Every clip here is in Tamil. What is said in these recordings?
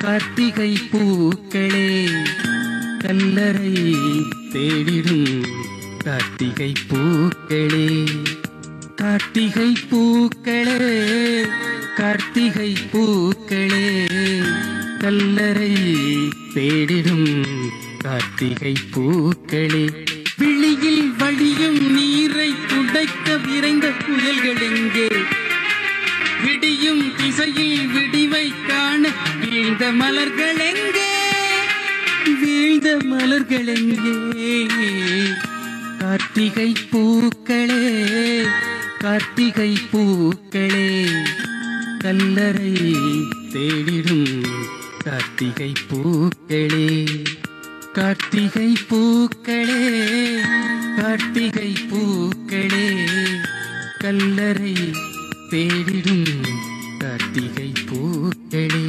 கார்த்திகை பூக்களே கல்லறை தேடிடும் கார்த்திகை பூக்களே கார்த்திகை பூக்களே கார்த்திகை பூக்களே கல்லறை தேடிடும் கார்த்திகை பூக்களே விழியில் வழியும் நீரை துடைக்க விரைந்த புயல்கள் எங்கே விடியும் திசையில் விடிவை காண வீழ்ந்த மலர்கள் எங்கே வீழ்ந்த மலர்கள் எங்கே கார்த்திகை பூக்களே கார்த்திகை பூக்களே கல்லறை தேடிடும் கார்த்திகை பூக்களே கார்த்திகை பூக்களே கார்த்திகை பூக்களே கல்லறை தேடிடும் கார்த்திகை பூக்களே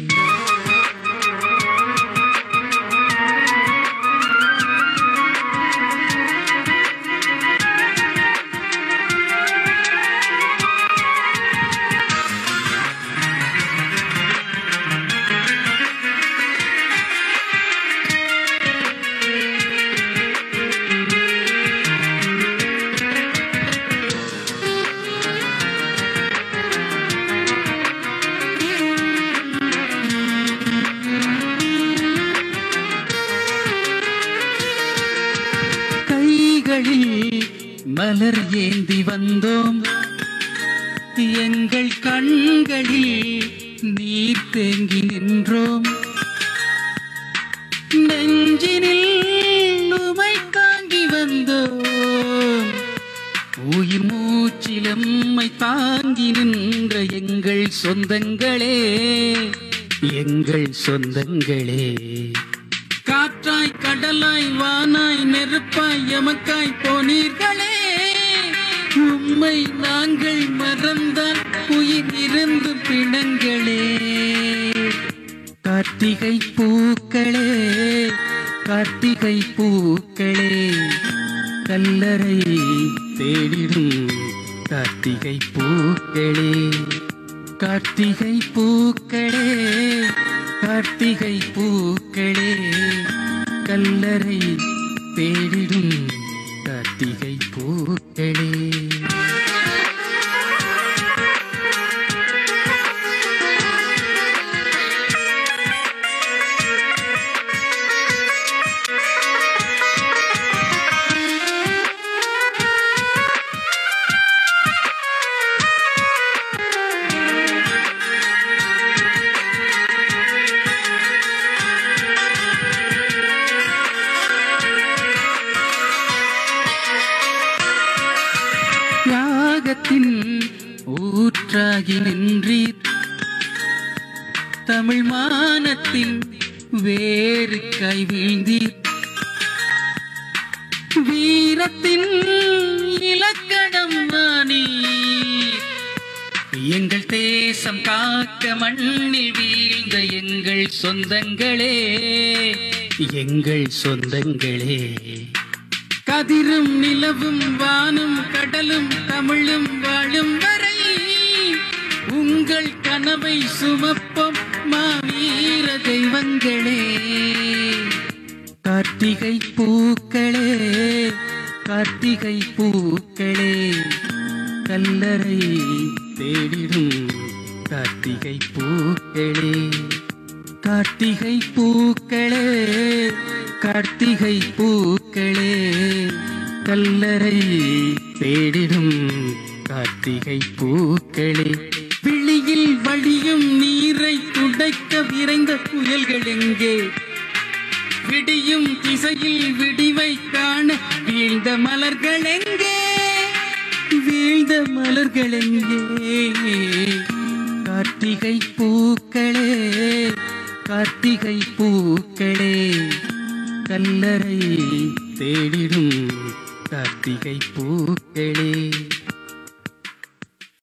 கைகளில் மலர் ஏந்தி வந்தோம் எங்கள் கண்களில் நீர் தேங்கி நின்றோம் நெஞ்சினில் உமை தாங்கி வந்தோம் உயிர் மூச்சிலம்மை தாங்கி நின்ற எங்கள் சொந்தங்களே எங்கள் சொந்தங்களே காற்றாய் கடலாய் வானாய் நெருப்பாய் எமக்காய் போனீர்களே உம்மை நாங்கள் மறந்தால் உயிர் இருந்து பிணங்களே கார்த்திகை பூக்களே கார்த்திகை பூக்களே கல்லறை தேடிடும் கார்த்திகை பூக்களே கார்த்திகை பூக்களே கார்த்திகை பூக்களே கல்லறை தேடிடும் கார்த்திகை பூக்களே தியாகத்தின் ஊற்றாகி நின்றீர் தமிழ் மானத்தின் வேறு கை வீழ்ந்தீர் வீரத்தின் இலக்கணம் நானீர் எங்கள் தேசம் காக்க மண்ணில் வீழ்ந்த எங்கள் சொந்தங்களே எங்கள் சொந்தங்களே கதிரும் நிலவும் வானும் கடலும் தமிழும் வாழும் வரை உங்கள் கனவை சுமப்போம் மாவீர தெய்வங்களே கார்த்திகை பூக்களே கார்த்திகை பூக்களே கல்லறை தேடிடும் கார்த்திகை பூக்களே கார்த்திகை பூக்களே கார்த்திகை பூக்களே கல்லறை தேடிடும் கார்த்திகை பூக்களே விழியில் வழியும் நீரை துடைக்க விரைந்த புயல்கள் எங்கே விடியும் திசையில் விடிவை காண வீழ்ந்த மலர்கள் எங்கே வீழ்ந்த மலர்கள் எங்கே கார்த்திகை பூக்களே கார்த்திகை பூக்களே கல்லறை தேடிடும் கார்த்திகை பூக்களே